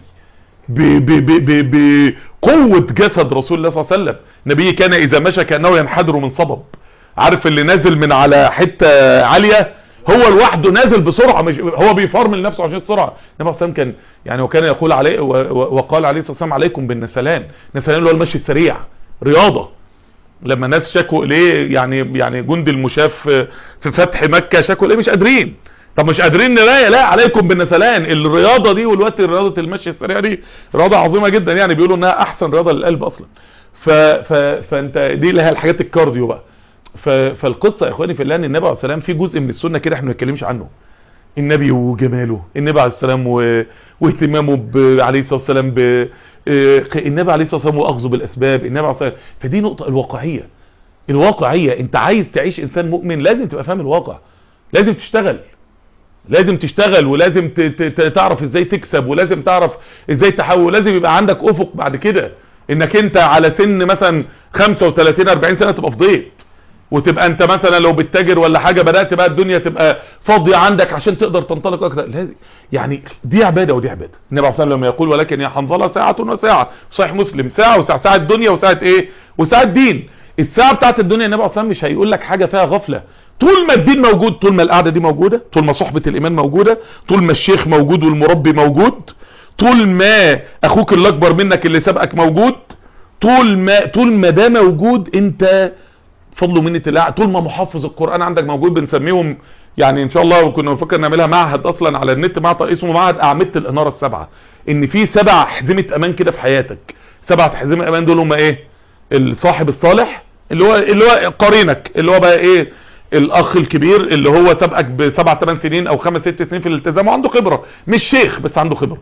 بقوه جسد رسول الله صلى الله عليه وسلم النبي كان اذا مشى كانه ينحدر من صبب عارف اللي نازل من على حته عاليه هو لوحده نازل بسرعه مش هو بيفرمل نفسه عشان السرعه النبي صلى الله عليه وسلم كان يعني وكان يقول عليه و- و- وقال عليه الصلاه والسلام عليكم بالنسلان نسلان اللي هو المشي السريع رياضه لما الناس شكوا اليه يعني يعني جند المشاف في في فتح مكه شكوا اليه مش قادرين طب مش قادرين نلاقي لا عليكم بالنسلان الرياضه دي والوقت رياضه المشي السريع دي رياضه عظيمه جدا يعني بيقولوا انها احسن رياضه للقلب اصلا ف ف فانت دي اللي هي الحاجات الكارديو بقى ف فالقصه يا اخواني في الله ان النبي عليه السلام في جزء من السنه كده احنا ما بنتكلمش عنه النبي وجماله النبي عليه السلام و... واهتمامه ب... عليه الصلاه والسلام ب... آه، النبي عليه الصلاه والسلام واخذه بالاسباب النبي عليه الصلاه والسلام فدي نقطه الواقعيه الواقعيه انت عايز تعيش انسان مؤمن لازم تبقى فاهم الواقع لازم تشتغل لازم تشتغل ولازم ت- ت- ت- تعرف ازاي تكسب ولازم تعرف ازاي تحول لازم يبقى عندك افق بعد كده انك انت على سن مثلا 35 40 سنه تبقى فضيت وتبقى انت مثلا لو بتتاجر ولا حاجه بدات بقى الدنيا تبقى فاضيه عندك عشان تقدر تنطلق اكتر لازم يعني دي عباده ودي عباده النبي عليه الصلاه والسلام لما يقول ولكن يا حنظله ساعه وساعه صحيح مسلم ساعه وساعه ساعه الدنيا وساعه ايه وساعه الدين الساعه بتاعت الدنيا النبي عليه الصلاه والسلام مش هيقول لك حاجه فيها غفله طول ما الدين موجود طول ما القعده دي موجوده طول ما صحبه الايمان موجوده طول ما الشيخ موجود والمربي موجود طول ما اخوك اللي اكبر منك اللي سبقك موجود طول ما طول ما ده موجود انت فضل منة الله طول ما محفظ القرآن عندك موجود بنسميهم يعني ان شاء الله كنا بنفكر نعملها معهد اصلا على النت معهد اسمه معهد اعمدة الانارة السبعة ان في سبع حزمة امان كده في حياتك سبعة حزمة امان دول هم ايه الصاحب الصالح اللي هو اللي هو قرينك اللي هو بقى ايه الاخ الكبير اللي هو سبقك بسبع ثمان سنين او خمس ست سنين في الالتزام وعنده خبرة مش شيخ بس عنده خبرة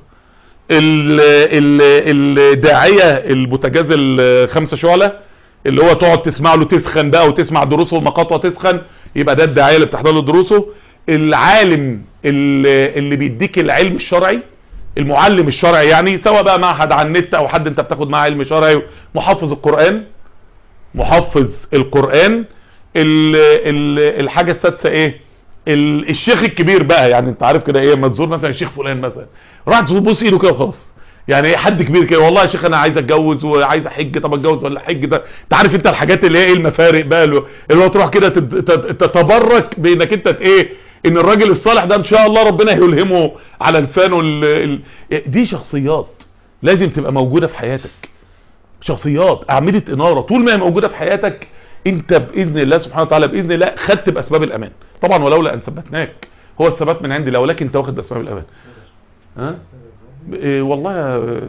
ال- ال- الداعية البوتاجاز الخمسة شعلة اللي هو تقعد تسمع له تسخن بقى وتسمع دروسه ومقاطعه تسخن يبقى ده الداعية اللي بتحضر له دروسه العالم اللي, اللي بيديك العلم الشرعي المعلم الشرعي يعني سواء بقى معهد على النت او حد انت بتاخد معاه علم شرعي محفظ القرآن محفظ القرآن ال ال الحاجة السادسة ايه ال الشيخ الكبير بقى يعني انت عارف كده ايه ما تزور مثلا الشيخ فلان مثلا راح تبوس ايده كده وخلاص يعني ايه حد كبير كده والله يا شيخ انا عايز اتجوز وعايز احج طب اتجوز ولا احج ده انت عارف انت الحاجات اللي هي ايه المفارق بقى اللي اللي هو تروح كده تت- تت- تتبرك بانك انت ت- ايه ان الراجل الصالح ده ان شاء الله ربنا هيلهمه على لسانه ال ال دي شخصيات لازم تبقى موجودة في حياتك شخصيات اعمدة انارة طول ما هي موجودة في حياتك انت باذن الله سبحانه وتعالى باذن الله خدت باسباب الامان طبعا ولولا ان ثبتناك هو الثبات من عند الله ولكن انت واخد باسباب الامان ها إيه والله يا-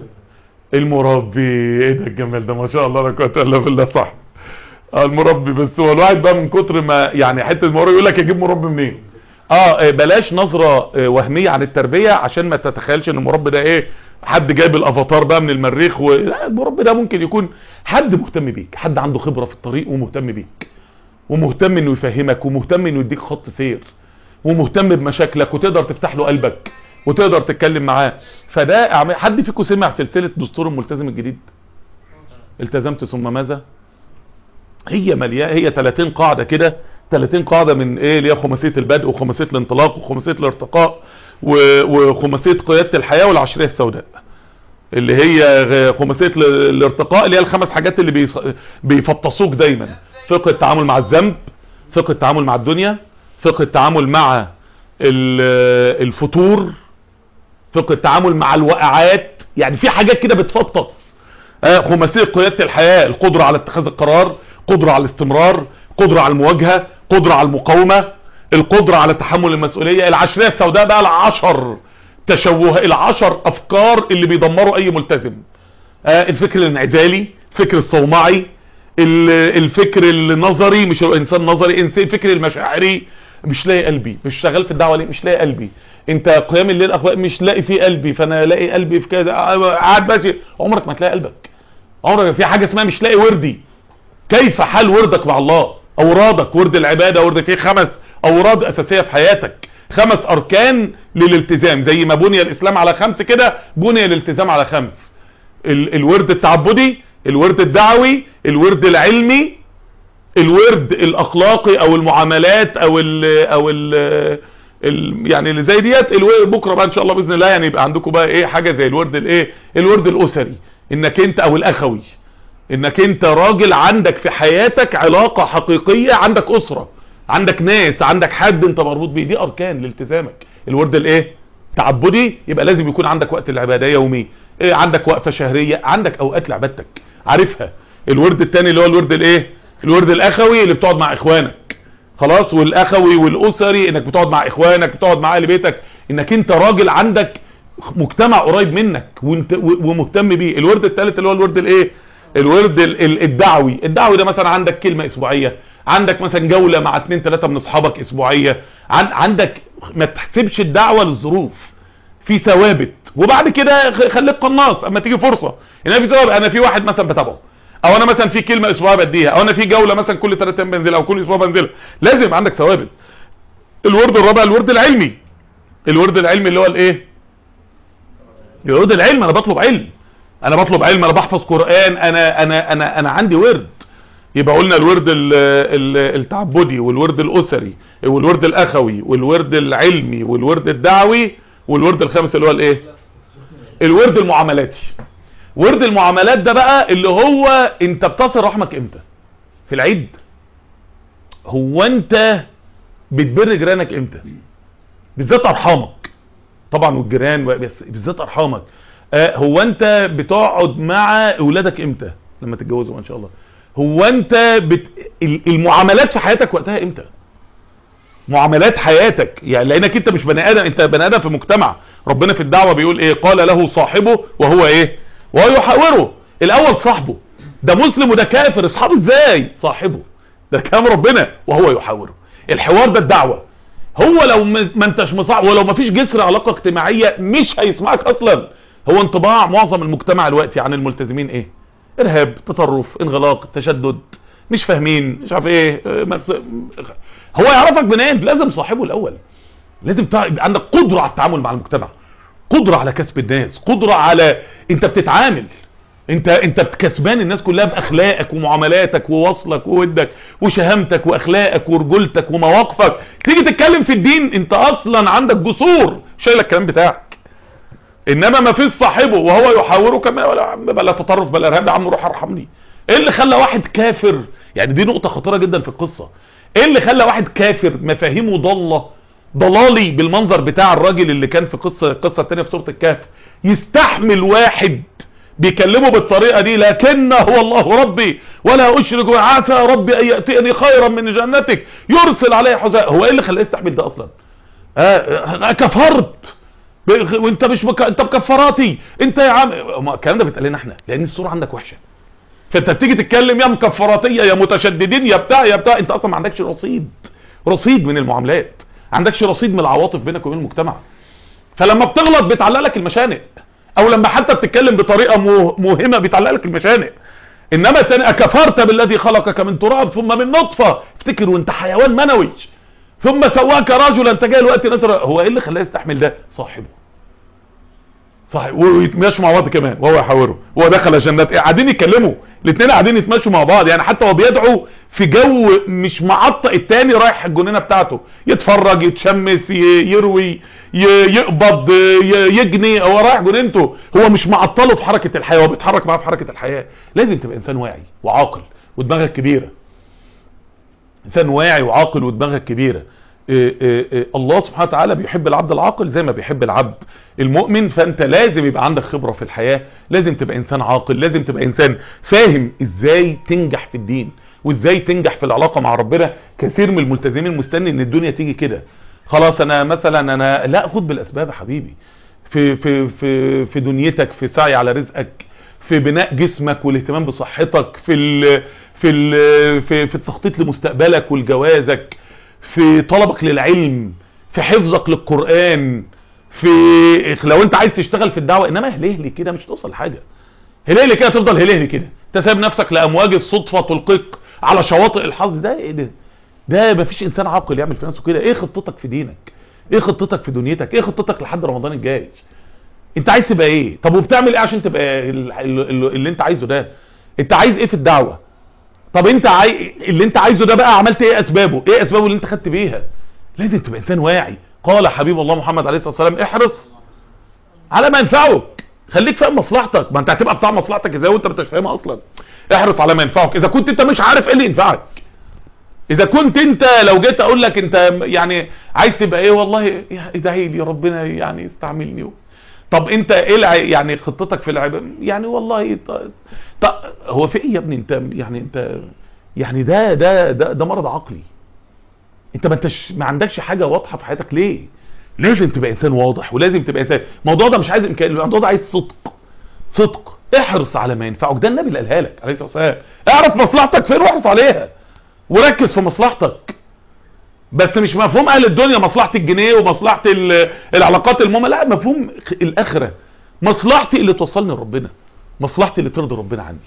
المربي ايه ده الجمال ده ما شاء الله لا قوه الا بالله صح آه، المربي بس هو الواحد بقى من كتر ما يعني حته المربي يقول لك اجيب مربي منين اه إيه، بلاش نظره إيه، وهميه عن التربيه عشان ما تتخيلش ان المربي ده ايه حد جايب الافاتار بقى من المريخ و... لا المربي ده ممكن يكون حد مهتم بيك حد عنده خبره في الطريق ومهتم بيك ومهتم انه يفهمك ومهتم انه يديك خط سير ومهتم بمشاكلك وتقدر تفتح له قلبك وتقدر تتكلم معاه فده أعمال- حد فيكم سمع سلسله دستور الملتزم الجديد التزمت ثم ماذا هي مليانه هي 30 قاعده كده 30 قاعده من ايه اللي هي خماسيه البدء وخماسيه الانطلاق وخماسيه الارتقاء و- وخماسيه قياده الحياه والعشريه السوداء اللي هي غ- خماسيه ال- الارتقاء اللي هي الخمس حاجات اللي بيص- بيفطسوك دايما فقه التعامل مع الذنب فقه التعامل مع الدنيا فقه التعامل مع ال- الفتور فقه التعامل مع الوقعات يعني في حاجات كده بتفطس آه، خماسية قيادة الحياة القدرة على اتخاذ القرار قدرة على الاستمرار قدرة على المواجهة قدرة على المقاومة القدرة على تحمل المسؤولية العشرية السوداء بقى العشر تشوه العشر افكار اللي بيدمروا اي ملتزم آه، الفكر الانعزالي الفكر الصومعي ال- الفكر النظري مش الانسان نظري انسان الفكر المشاعري مش لاقي قلبي مش شغال في الدعوه ليه مش لاقي قلبي انت قيام الليل اخوات مش لاقي فيه قلبي فانا لاقي قلبي في كذا آه، قاعد ماشي عمرك ما تلاقي قلبك عمرك ما في حاجه اسمها مش لاقي وردي كيف حال وردك مع الله اورادك ورد العباده ورد فيه خمس اوراد اساسيه في حياتك خمس اركان للالتزام زي ما بني الاسلام على خمس كده بني الالتزام على خمس ال الورد التعبدي الورد الدعوي الورد العلمي الورد الاخلاقي او المعاملات او ال او ال ال يعني اللي زي ديت الو- بكره بقى ان شاء الله باذن الله يعني يبقى عندكم بقى ايه حاجه زي الورد الايه الورد الاسري انك انت او الاخوي انك انت راجل عندك في حياتك علاقه حقيقيه عندك اسره عندك ناس عندك حد انت مربوط بيه دي اركان لالتزامك الورد الايه تعبدي يبقى لازم يكون عندك وقت العباده يومي إيه عندك وقفه شهريه عندك اوقات لعبادتك عارفها الورد الثاني اللي هو الورد الايه الورد الاخوي اللي بتقعد مع اخوانك خلاص والاخوي والاسري انك بتقعد مع اخوانك بتقعد مع اهل بيتك انك انت راجل عندك مجتمع قريب منك وانت و- ومهتم بيه الورد الثالث اللي هو الورد الايه الورد ال- ال- الدعوي الدعوي ده مثلا عندك كلمة اسبوعية عندك مثلا جولة مع اتنين تلاتة من اصحابك اسبوعية عن عندك ما تحسبش الدعوة للظروف في ثوابت وبعد كده خ- خليك قناص اما تيجي فرصة ان في ثوابت انا في واحد مثلا بتابعه او انا مثلا في كلمة اسبوعية بديها او انا في جولة مثلا كل ثلاث ايام بنزلها او كل اسبوع بنزلها لازم يبقى عندك ثوابت الورد الرابع الورد العلمي الورد العلمي اللي هو الايه الورد العلم انا بطلب علم انا بطلب علم انا بحفظ قرآن انا انا انا انا عندي ورد يبقى قلنا الورد ال- ال- التعبدي والورد الاسري والورد الاخوي والورد العلمي والورد الدعوي والورد الخامس اللي هو الايه الورد المعاملاتي ورد المعاملات ده بقى اللي هو انت بتصل رحمك امتى في العيد هو انت بتبر جيرانك امتى بالذات ارحامك طبعا والجيران بس بالذات ارحامك آه هو انت بتقعد مع اولادك امتى لما تتجوزوا ان شاء الله هو انت بت... ال- المعاملات في حياتك وقتها امتى معاملات حياتك يعني لانك انت مش بني ادم انت بني ادم في مجتمع ربنا في الدعوه بيقول ايه قال له صاحبه وهو ايه وهو يحاوره الاول صاحبه ده مسلم وده كافر اصحابه ازاي صاحبه ده كلام ربنا وهو يحاوره الحوار ده الدعوه هو لو ما ما انتش مصاحب ولو ما فيش جسر علاقه اجتماعيه مش هيسمعك اصلا هو انطباع معظم المجتمع دلوقتي عن الملتزمين ايه ارهاب تطرف انغلاق تشدد مش فاهمين مش عارف ايه اه، مس- هو يعرفك منين لازم صاحبه الاول لازم تع- يبقى عندك قدره على التعامل مع المجتمع قدره على كسب الناس قدره على انت بتتعامل انت انت كسبان الناس كلها باخلاقك ومعاملاتك ووصلك وودك وشهامتك واخلاقك ورجولتك ومواقفك تيجي تتكلم في الدين انت اصلا عندك جسور شايل الكلام بتاعك انما ما فيش صاحبه وهو يحاوره كما ولا عم بلا تطرف بلا ارهاب يا عم روح ارحمني ايه اللي خلى واحد كافر يعني دي نقطة خطيرة جدا في القصة ايه اللي خلى واحد كافر مفاهيمه ضالة ضلالي بالمنظر بتاع الراجل اللي كان في قصة القصة التانية في سورة الكهف يستحمل واحد بيكلمه بالطريقة دي لكن هو الله ربي ولا اشرك به عسى ربي ان يأتيني خيرا من جنتك يرسل عليه حزاء هو ايه اللي خلاه يستحمل ده اصلا آه آه، كفرت ب- وانت مش مك... انت مكفراتي انت يا عم ما الكلام ده بيتقال لنا احنا لان الصوره عندك وحشه فانت بتيجي تتكلم يا مكفراتيه يا متشددين يا بتاع يا بتاع انت اصلا ما عندكش رصيد رصيد من المعاملات عندكش رصيد من العواطف بينك وبين المجتمع فلما بتغلط بيتعلق لك المشانق او لما حتى بتتكلم بطريقه مو- موهمه بيتعلق لك المشانق انما تاني اكفرت بالذي خلقك من تراب ثم من نطفه افتكر وانت حيوان منوي ثم سواك رجلا انت جاي الوقت نظر هو ايه اللي خلاه يستحمل ده صاحبه صحيح ويتمشوا مع بعض كمان وهو يحاوره هو دخل جنات ايه قاعدين يتكلموا الاثنين قاعدين يتمشوا مع بعض يعني حتى هو بيدعو في جو مش معطئ التاني رايح الجنينه بتاعته يتفرج يتشمس ي- يروي ي- يقبض ي- يجني هو رايح جنينته هو مش معطله في حركه الحياه هو بيتحرك معاه في حركه الحياه لازم تبقى انسان واعي وعاقل ودماغك كبيره انسان واعي وعاقل ودماغك كبيره إيه إيه إيه الله سبحانه وتعالى بيحب العبد العاقل زي ما بيحب العبد المؤمن فانت لازم يبقى عندك خبرة في الحياة لازم تبقى انسان عاقل لازم تبقى انسان فاهم ازاي تنجح في الدين وازاي تنجح في العلاقة مع ربنا كثير من الملتزمين مستني ان الدنيا تيجي كده خلاص انا مثلا انا لا خد بالاسباب يا حبيبي في في في في دنيتك في سعي على رزقك في بناء جسمك والاهتمام بصحتك في ال في ال في, في التخطيط لمستقبلك ولجوازك في طلبك للعلم في حفظك للقرآن في لو انت عايز تشتغل في الدعوة انما هلهلي كده مش توصل لحاجة هلهلي كده تفضل هلهلي كده انت سايب نفسك لامواج الصدفة تلقيك على شواطئ الحظ ده ايه ده ده مفيش انسان عاقل يعمل في نفسه كده ايه خطتك في دينك ايه خطتك في دنيتك ايه خطتك لحد رمضان الجاي انت عايز تبقى ايه طب وبتعمل ايه عشان تبقى ال- ال- اللي انت عايزه ده انت عايز ايه في الدعوة طب انت عاي... اللي انت عايزه ده بقى عملت ايه اسبابه ايه اسبابه اللي انت خدت بيها لازم تبقى انسان واعي قال حبيب الله محمد عليه الصلاة والسلام احرص على ما ينفعك خليك فاهم مصلحتك ما انت هتبقى بتاع مصلحتك ازاي وانت مش فاهمها اصلا احرص على ما ينفعك اذا كنت انت مش عارف ايه اللي ينفعك اذا كنت انت لو جيت اقول لك انت يعني عايز تبقى ايه والله يا- ادعي لي ربنا يعني يستعملني طب انت ايه الع- يعني خطتك في العبادة يعني والله ط- ط- هو في ايه يا ابني انت يعني انت يعني ده ده ده, ده مرض عقلي انت ما انتش ما عندكش حاجه واضحه في حياتك ليه لازم تبقى انسان واضح ولازم تبقى انسان الموضوع ده مش عايز امكان الموضوع ده عايز صدق صدق احرص على ما ينفعك ده النبي اللي قالها لك عليه الصلاه والسلام اعرف مصلحتك فين واحرص عليها وركز في مصلحتك بس مش مفهوم اهل الدنيا مصلحه الجنيه ومصلحه ال- العلاقات المهمه لا مفهوم خ- الاخره مصلحتي اللي توصلني لربنا مصلحتي اللي ترضي ربنا عني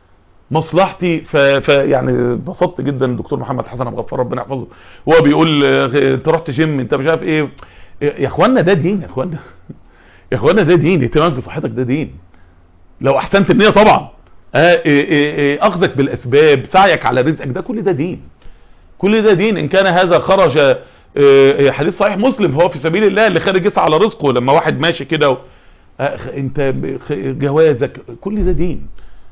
مصلحتي ف... ف يعني اتبسطت جدا الدكتور محمد حسن ابو غفار ربنا يحفظه هو بيقول آه، انت رحت جيم انت مش عارف ايه يا اخوانا ده دين يا اخوانا يا اخوانا ده دين اهتمامك بصحتك ده دين لو احسنت النيه طبعا آه، إيه إيه إيه، اخذك بالاسباب سعيك على رزقك ده كل ده دين كل ده دين ان كان هذا خرج آه، آه، حديث صحيح مسلم هو في سبيل الله اللي خارج يسعى على رزقه لما واحد ماشي كده و- آه، خ- انت ب- خ- جوازك كل ده دين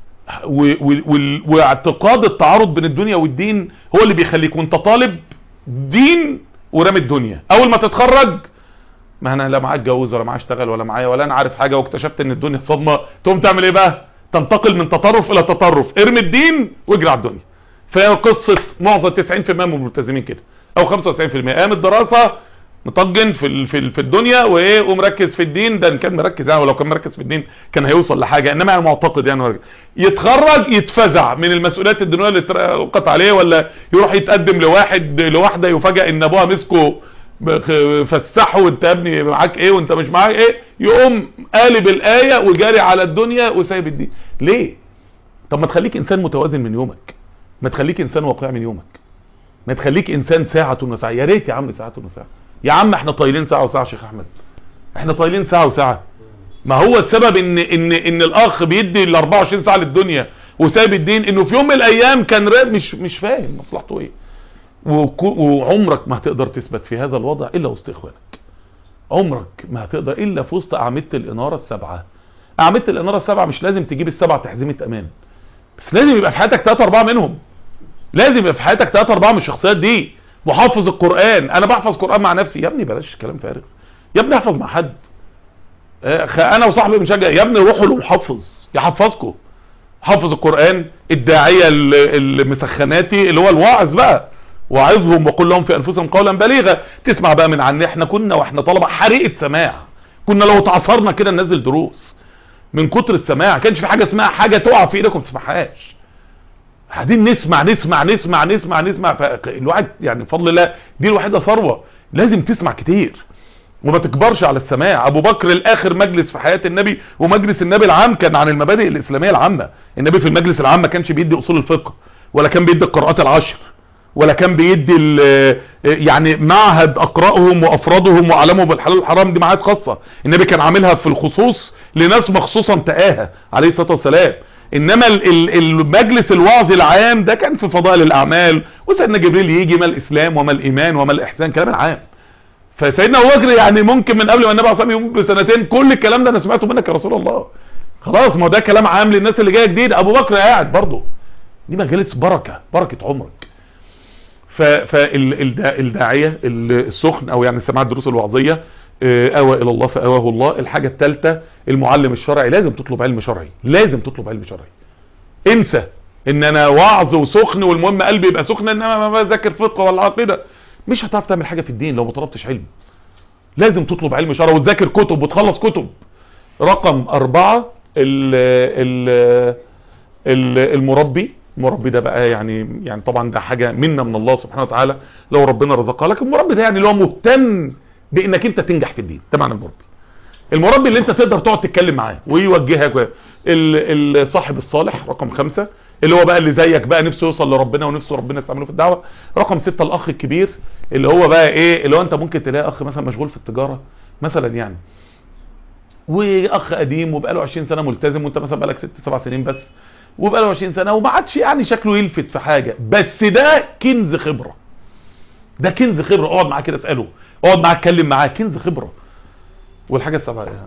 و- و- وال- واعتقاد التعارض بين الدنيا والدين هو اللي بيخليك وانت طالب دين ورامي الدنيا اول ما تتخرج ما انا لا معايا اتجوز ولا معايا اشتغل ولا معايا ولا انا عارف حاجه واكتشفت ان الدنيا صدمه تقوم تعمل ايه بقى تنتقل من تطرف الى تطرف ارمي الدين واجري على الدنيا فهي قصه معظم 90% من الملتزمين كده او 95% ايام الدراسه مطجن في ال- في ال- في الدنيا وايه ومركز في الدين ده ان كان مركز يعني ولو كان مركز في الدين كان هيوصل لحاجه انما يعني معتقد يعني مركز. يتخرج يتفزع من المسؤوليات الدنيويه اللي اترقت عليه ولا يروح يتقدم لواحد لواحده يفاجئ ان ابوها مسكه بخ- فسحه وانت يا ابني معاك ايه وانت مش معاك ايه يقوم قالب الايه وجاري على الدنيا وسايب الدين ليه طب ما تخليك انسان متوازن من يومك ما تخليك انسان واقعي من يومك ما تخليك انسان ساعة وساعة يا ريت يا عم ساعة وساعة يا عم احنا طايلين ساعة وساعة يا شيخ احمد احنا طايلين ساعة وساعة ما هو السبب ان ان ان الاخ بيدي ال 24 ساعة للدنيا وسايب الدين انه في يوم من الايام كان را- مش مش فاهم مصلحته ايه وكو- وعمرك ما هتقدر تثبت في هذا الوضع الا وسط اخوانك عمرك ما هتقدر الا في وسط اعمدة الانارة السبعة اعمدة الانارة السبعة مش لازم تجيب السبع تحزمة امان بس لازم يبقى في حياتك ثلاثة اربعة منهم لازم يبقى في حياتك ثلاثة اربعة من الشخصيات دي محافظ القرآن انا بحفظ قرآن مع نفسي يا ابني بلاش كلام فارغ يا ابني احفظ مع حد آه، خ- انا وصاحبي بنشجع يا ابني روحوا لمحفظ يحفظكم حافظ القرآن الداعية ال- المسخناتي اللي هو الواعظ بقى واعظهم وقل لهم في انفسهم قولا بليغا تسمع بقى من عن احنا كنا واحنا طلبة حريقة سماع كنا لو اتعصرنا كده ننزل دروس من كتر السماع كانش في حاجة اسمها حاجة تقع في ايدك وما تسمعهاش قاعدين نسمع نسمع نسمع نسمع نسمع فالواحد يعني بفضل الله دي الوحيدة ثروة لازم تسمع كتير وما تكبرش على السماع ابو بكر الاخر مجلس في حياة النبي ومجلس النبي العام كان عن المبادئ الاسلامية العامة النبي في المجلس العام ما كانش بيدي اصول الفقه ولا كان بيدي القراءات العشر ولا كان بيدي ال- يعني معهد اقرائهم وافرادهم وعلمهم بالحلال والحرام دي معاهد خاصة النبي كان عاملها في الخصوص لناس مخصوصا تآها عليه الصلاة والسلام انما ال- ال- المجلس الوعظ العام ده كان في فضائل الاعمال وسيدنا جبريل يجي ما الاسلام وما الايمان وما الاحسان كلام العام فسيدنا ابو بكر يعني ممكن من قبل ما النبي عليه الصلاه والسلام يموت بسنتين كل الكلام ده انا سمعته منك يا رسول الله خلاص ما هو ده كلام عام للناس اللي جايه جديد ابو بكر قاعد برضه دي مجالس بركه بركه عمرك فالداعيه السخن او يعني سماع الدروس الوعظيه آه، اوى الى الله فاواه الله الحاجه الثالثه المعلم الشرعي لازم تطلب علم شرعي لازم تطلب علم شرعي انسى ان انا وعظ وسخن والمهم قلبي يبقى سخن انما ما بذاكر فقه ولا عقيده مش هتعرف تعمل حاجه في الدين لو ما طلبتش علم لازم تطلب علم شرعي وتذاكر كتب وتخلص كتب رقم أربعة ال ال ال المربي المربي ده بقى يعني يعني طبعا ده حاجة منا من الله سبحانه وتعالى لو ربنا رزقها لك المربي ده يعني اللي هو مهتم بانك انت تنجح في الدين ده معنى المربي المربي اللي انت تقدر تقعد تتكلم معاه ويوجهك و- ال- الصاحب الصالح رقم خمسة اللي هو بقى اللي زيك بقى نفسه يوصل لربنا ونفسه ربنا يستعمله في الدعوة رقم ستة الاخ الكبير اللي هو بقى ايه اللي هو انت ممكن تلاقي اخ مثلا مشغول في التجارة مثلا يعني واخ قديم وبقاله 20 سنة ملتزم وانت مثلا بقالك 6 7 سنين بس وبقاله 20 سنة وما عادش يعني شكله يلفت في حاجة بس ده كنز خبرة ده كنز خبرة اقعد معاه كده اساله اقعد معاه اتكلم معاه كنز خبرة والحاجة السابعة يا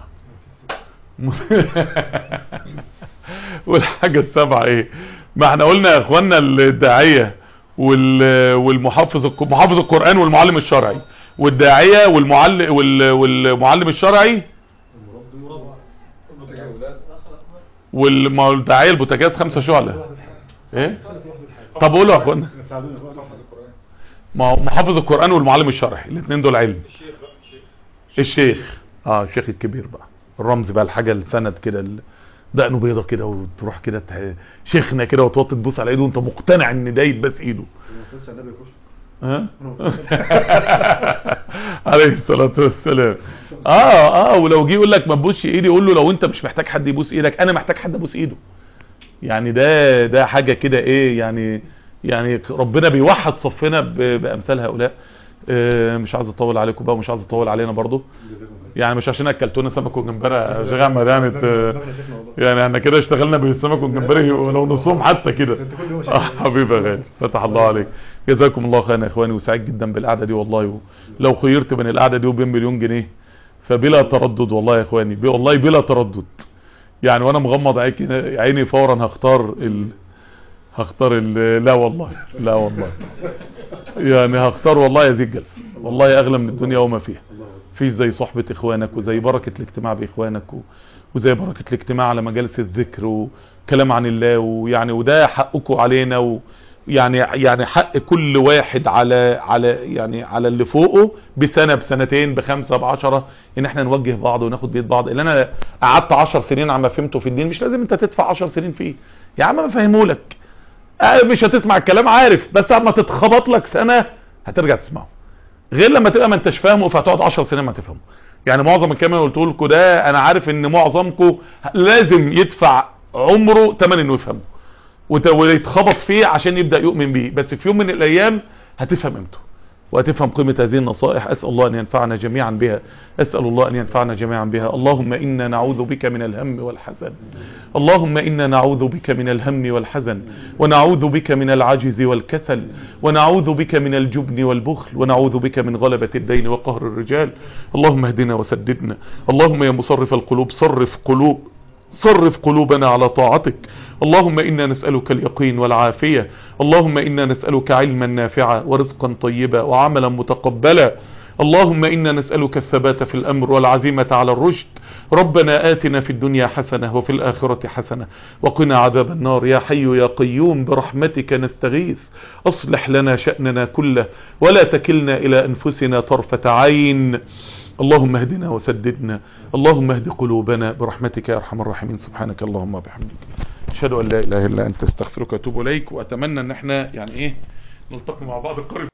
شباب. والحاجة السابعة ايه ما احنا قلنا يا اخوانا الداعية وال والمحفظ الك- محافظ القرآن والمعلم الشرعي والداعية والمعلم والمعلم الشرعي والداعية البوتاجاز خمسة شعلة ايه طب قولوا يا اخوانا ساعدوني بقى نحفظ القرآن ما هو محافظ القرآن والمعلم الشرعي الاثنين دول علم الشيخ اه الشيخ الكبير بقى الرمز بقى الحاجة السند كده ال- دقنه بيضة كده وتروح كده ت- شيخنا كده وتوطي تبص على ايده وانت مقتنع ان ده يتباس ايده ما وصلتش على النبي يخش ها انا وصلت عليه الصلاة والسلام اه اه ولو جه يقول لك ما تبوسش ايدي قول له لو انت مش محتاج حد يبوس ايدك انا محتاج حد ابوس ايده يعني ده ده حاجة كده ايه يعني يعني ربنا بيوحد صفنا ب- بامثال هؤلاء آه، مش عايز اطول عليكم بقى ومش عايز اطول علينا برضو يعني مش عشان اكلتونا سمك وجمبري يا شيخ احمد يعني ت- يعني احنا كده اشتغلنا بالسمك والجمبري ولو نصهم حتى كده انت كل يوم اه شغال. حبيبي يا غالي فتح الله عليك جزاكم الله خيرا يا اخواني وسعيد جدا بالقعده دي والله لو خيرت بين القعده دي وبين مليون جنيه فبلا تردد والله يا اخواني بي- والله بلا تردد يعني وانا مغمض عيني عيني فورا هختار ال هختار ال لا والله لا والله يعني هختار والله هذه الجلسه والله اغلى من الدنيا وما فيها في زي صحبة اخوانك وزي بركة الاجتماع باخوانك و... وزي بركة الاجتماع على مجالس الذكر وكلام عن الله ويعني وده حقكم علينا و... يعني يعني حق كل واحد على على يعني على اللي فوقه بسنة بسنتين بخمسة بعشرة ان احنا نوجه بعض وناخد بيد بعض اللي انا قعدت عشر سنين عما فهمته في الدين مش لازم انت تدفع عشر سنين فيه يا عم ما فهمهولك آه مش هتسمع الكلام عارف بس اما تتخبط لك سنة هترجع تسمعه غير لما تبقى ما انتش فاهمه فهتقعد 10 سنين ما تفهمه يعني معظم الكلام اللي قلت لكم ده انا عارف ان معظمكم لازم يدفع عمره ثمن انه يفهمه وت- ويتخبط فيه عشان يبدا يؤمن بيه بس في يوم من الايام هتفهم قيمته وهتفهم قيمة هذه النصائح أسأل الله أن ينفعنا جميعا بها أسأل الله أن ينفعنا جميعا بها اللهم إنا نعوذ بك من الهم والحزن اللهم إنا نعوذ بك من الهم والحزن ونعوذ بك من العجز والكسل ونعوذ بك من الجبن والبخل ونعوذ بك من غلبة الدين وقهر الرجال اللهم اهدنا وسددنا اللهم يا مصرف القلوب صرف قلوب صرف قلوبنا على طاعتك اللهم إنا نسألك اليقين والعافية اللهم إنا نسألك علما نافعا ورزقا طيبا وعملا متقبلا اللهم إنا نسألك الثبات في الأمر والعزيمة على الرشد ربنا آتنا في الدنيا حسنة وفي الآخرة حسنة وقنا عذاب النار يا حي يا قيوم برحمتك نستغيث أصلح لنا شأننا كله ولا تكلنا إلى أنفسنا طرفة عين اللهم اهدنا وسددنا اللهم اهد قلوبنا برحمتك يا ارحم الراحمين سبحانك اللهم وبحمدك اشهد ان لا اله الا انت استغفرك واتوب اليك واتمنى ان احنا يعني ايه نلتقي مع بعض قريب